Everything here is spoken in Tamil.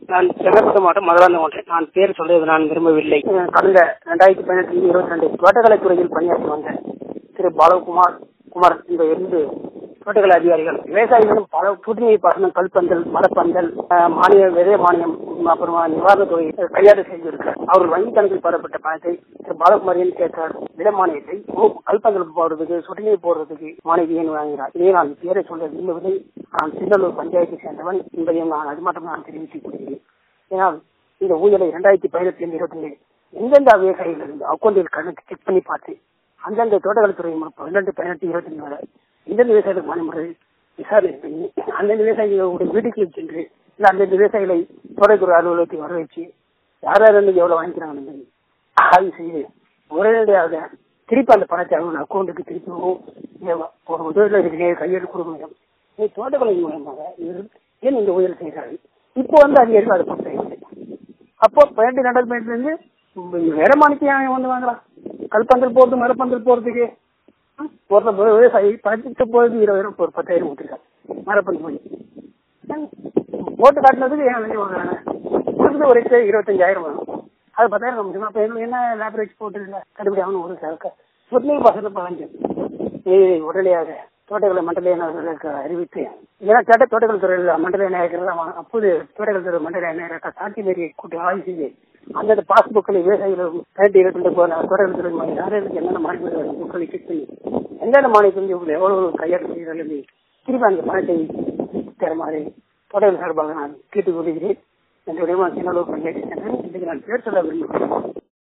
நான் செங்கல்பட்டு மாவட்டம் மதுராந்த ஒன்றேன் நான் பேர் சொல்றது நான் விரும்பவில்லை அஹ் கடந்த ரெண்டாயிரத்தி பதினெட்டு இருபத்தி ரெண்டு தோட்டக்கலை துறையில் பணியாற்றி வந்த திரு பாலகுமார் குமார் இந்த இரண்டு தோட்டக்கலை அதிகாரிகள் விவசாயிகளும் பல புதுநீர் பாசனம் கல்பந்தல் மரப்பந்தல் அஹ், மானிய விதை மானியம் அப்புறமா நிவாரணத் தொகை கையாடு செய்திருக்கிறார் அவர்கள் வங்கி கணக்கில் பெறப்பட்ட பணத்தை திரு பாலகுமாரியன் கேட்டார் விட மானியத்தை ஓ, கல்பந்தலுக்கு போடுறதுக்கு சொட்டுநீர் போடுறதுக்கு மானியம் வாங்கினார் இதை நான் பேரை சொல்ல விரும்பவில்லை நான் சின்னலூர் பஞ்சாயத்தை சேர்ந்தவன் என்பதையும் நான் அது மட்டும் நான் தெரிவித்துக் கொள்கிறேன் ஏனால் இந்த ஊழலை இரண்டாயிரத்தி பதினெட்டு இருபத்தி ரெண்டு எந்தெந்த விவசாயிகள் இருந்து அக்கௌண்டில் கணக்கு செக் பண்ணி பார்த்து அந்தந்த தோட்டக்கலைத்துறை மூலம் பன்னெண்டு பதினெட்டு இருபத்தி ரெண்டு வரை எந்தெந்த விவசாயிகளுக்கு மானியமுறை விசாரணை பண்ணி அந்தந்த விவசாயிகளுடைய வீட்டுக்கு சென்று இல்ல அந்தந்த விவசாயிகளை தோட்டத்துறை அலுவலகத்தை வர வச்சு யார் யார் இன்னைக்கு எவ்வளவு வாங்கிக்கிறாங்க என்பதை ஆய்வு செய்து உடனடியாக திருப்பி அந்த பணத்தை அவங்க அக்கௌண்ட்டுக்கு திருப்பிவும் ஏ- ஒரு உதவியில் இருக்கிற கையெழுத்து கொடுக்க நீ தோட்டக்கலை மூலமாக இவர் ஏன் இந்த உயர் செய்கிறார்கள் இப்போ வந்து அதிகாரிகள் அதை பண்றாங்க அப்போ பதினெட்டு ரெண்டாயிரத்தி பதினெட்டுல இருந்து வேற மாணிக்கம் வந்து வாங்கலாம் கல்பந்தல் போறது மரப்பந்தல் போறதுக்கு ம், ஒரு விவசாயி பதினெட்டு போறது இருபதாயிரம் ஒரு பத்தாயிரம் கொடுத்துருக்காங்க மரப்பந்தல் போய் ம், போட்டு காட்டினதுக்கு ஏன் வெளியே வாங்குறாங்க கொடுத்தது ஒரு ஏக்கர் இருபத்தஞ்சாயிரம் வரும் அது பத்தாயிரம் கமிஷன் அப்ப என்ன என்ன லேபரேஜ் போட்டு இல்லை கடுபடி ஆகணும் ஒரு சரக்கு சொன்னீங்க பசங்க பதினஞ்சு இதை உடனடியாக தோட்டக்கலை மண்டல இயக்குநர்களுக்கு அறிவித்து ஏன்னா கேட்ட தோட்டக்கலை துறையில் மண்டல இயக்குனர் அப்போது தோட்டக்கலை துறை மண்டல இயக்குனர் சாட்சி மாரி கூட்டி ஆய்வு செய்து அந்தந்த பாஸ்புக்கில் விவசாயிகள் பதினெட்டு இருபத்தி ரெண்டு போன தோட்டக்கலை துறை மாதிரி யாருக்கு என்னென்ன மானியம் புக்களை செக் பண்ணி எந்தெந்த மானியத்தில் இவங்க எவ்வளவு கையாளு செய்கிறார்கள் திருப்பி அந்த பணத்தை தருமாறு தோட்டக்கலை சார்பாக நான் கேட்டுக் கொள்கிறேன் என்னுடைய சின்னளவு பஞ்சாயத்து சென்றேன் இன்றைக்கு நான் பேர் சொல்ல விரும்புகிறேன்